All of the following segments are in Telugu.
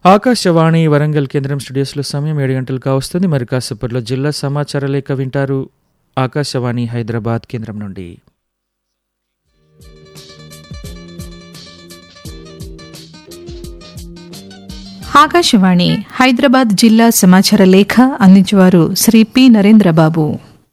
ఆకాశవాణి వరంగల్ కేంద్రం స్టూడియోస్లో సమయం ఏడు గంటలు కావస్తుంది మరి కాసేపట్లో జిల్లా సమాచార లేఖ వింటారు ఆకాశవాణి హైదరాబాద్ కేంద్రం నుండి ఆకాశవాణి హైదరాబాద్ జిల్లా సమాచార లేఖ అందించేవారు శ్రీ పి నరేంద్రబాబు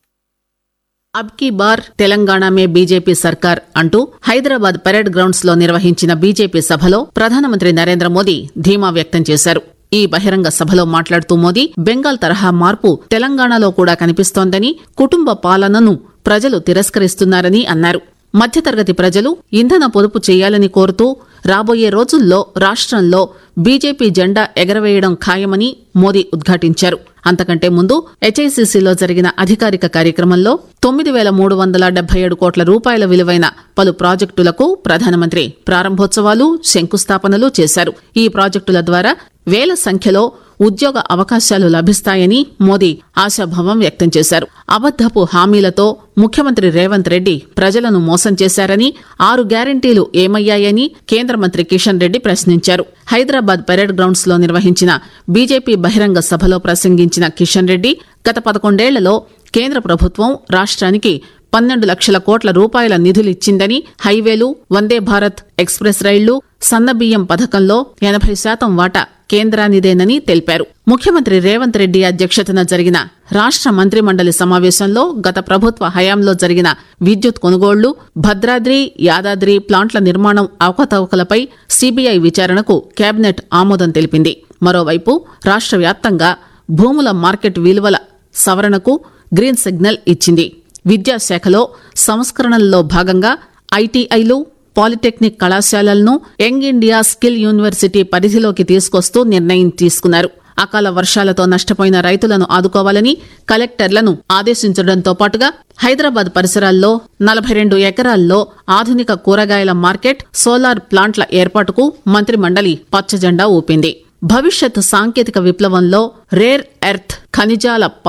అబ్ కీ బార్ తెలంగాణ మే బీజేపీ సర్కార్ అంటూ హైదరాబాద్ పరేడ్ గ్రౌండ్స్ లో నిర్వహించిన బీజేపీ సభలో ప్రధానమంత్రి నరేంద్ర మోదీ ధీమా వ్యక్తం చేశారు ఈ బహిరంగ సభలో మాట్లాడుతూ మోదీ బెంగాల్ తరహా మార్పు తెలంగాణలో కూడా కనిపిస్తోందని కుటుంబ పాలనను ప్రజలు తిరస్కరిస్తున్నారని అన్నారు మధ్యతరగతి ప్రజలు ఇంధన పొదుపు చేయాలని కోరుతూ రాబోయే రోజుల్లో రాష్ట్రంలో బీజేపీ జెండా ఎగరవేయడం ఖాయమని మోదీ ఉద్ఘాటించారు అంతకంటే ముందు హెచ్ఐసిసిలో జరిగిన అధికారిక కార్యక్రమంలో తొమ్మిది వేల మూడు వందల డెబ్బై ఏడు కోట్ల రూపాయల విలువైన పలు ప్రాజెక్టులకు ప్రధానమంత్రి ప్రారంభోత్సవాలు శంకుస్థాపనలు చేశారు ఈ ప్రాజెక్టుల ద్వారా వేల సంఖ్యలో ఉద్యోగ అవకాశాలు లభిస్తాయని మోదీ ఆశాభావం వ్యక్తం చేశారు అబద్దపు హామీలతో ముఖ్యమంత్రి రేవంత్ రెడ్డి ప్రజలను మోసం చేశారని ఆరు గ్యారంటీలు ఏమయ్యాయని కేంద్ర మంత్రి కిషన్ రెడ్డి ప్రశ్నించారు హైదరాబాద్ పరేడ్ గ్రౌండ్స్ లో నిర్వహించిన బీజేపీ బహిరంగ సభలో ప్రసంగించిన కిషన్ రెడ్డి గత పదకొండేళ్లలో కేంద్ర ప్రభుత్వం రాష్ట్రానికి పన్నెండు లక్షల కోట్ల రూపాయల నిధులిచ్చిందని హైవేలు వందే భారత్ ఎక్స్ప్రెస్ రైళ్లు సన్నబియ్యం పథకంలో ఎనభై శాతం వాటా కేంద్రానిదేనని తెలిపారు ముఖ్యమంత్రి రేవంత్ రెడ్డి అధ్యక్షతన జరిగిన రాష్ట్ర మంత్రి మండలి సమావేశంలో గత ప్రభుత్వ హయాంలో జరిగిన విద్యుత్ కొనుగోళ్లు భద్రాద్రి యాదాద్రి ప్లాంట్ల నిర్మాణం అవకతవకలపై సీబీఐ విచారణకు కేబినెట్ ఆమోదం తెలిపింది మరోవైపు రాష్ట్ర వ్యాప్తంగా భూముల మార్కెట్ విలువల సవరణకు గ్రీన్ సిగ్నల్ ఇచ్చింది విద్యాశాఖలో సంస్కరణల్లో భాగంగా ఐటీఐలు పాలిటెక్నిక్ కళాశాలలను యంగ్ ఇండియా స్కిల్ యూనివర్సిటీ పరిధిలోకి తీసుకొస్తూ నిర్ణయం తీసుకున్నారు అకాల వర్షాలతో నష్టపోయిన రైతులను ఆదుకోవాలని కలెక్టర్లను ఆదేశించడంతో పాటుగా హైదరాబాద్ పరిసరాల్లో నలభై రెండు ఎకరాల్లో ఆధునిక కూరగాయల మార్కెట్ సోలార్ ప్లాంట్ల ఏర్పాటుకు మంత్రి మండలి పచ్చజెండా ఊపింది భవిష్యత్ సాంకేతిక విప్లవంలో రేర్ ఎర్త్ ఖనిజాల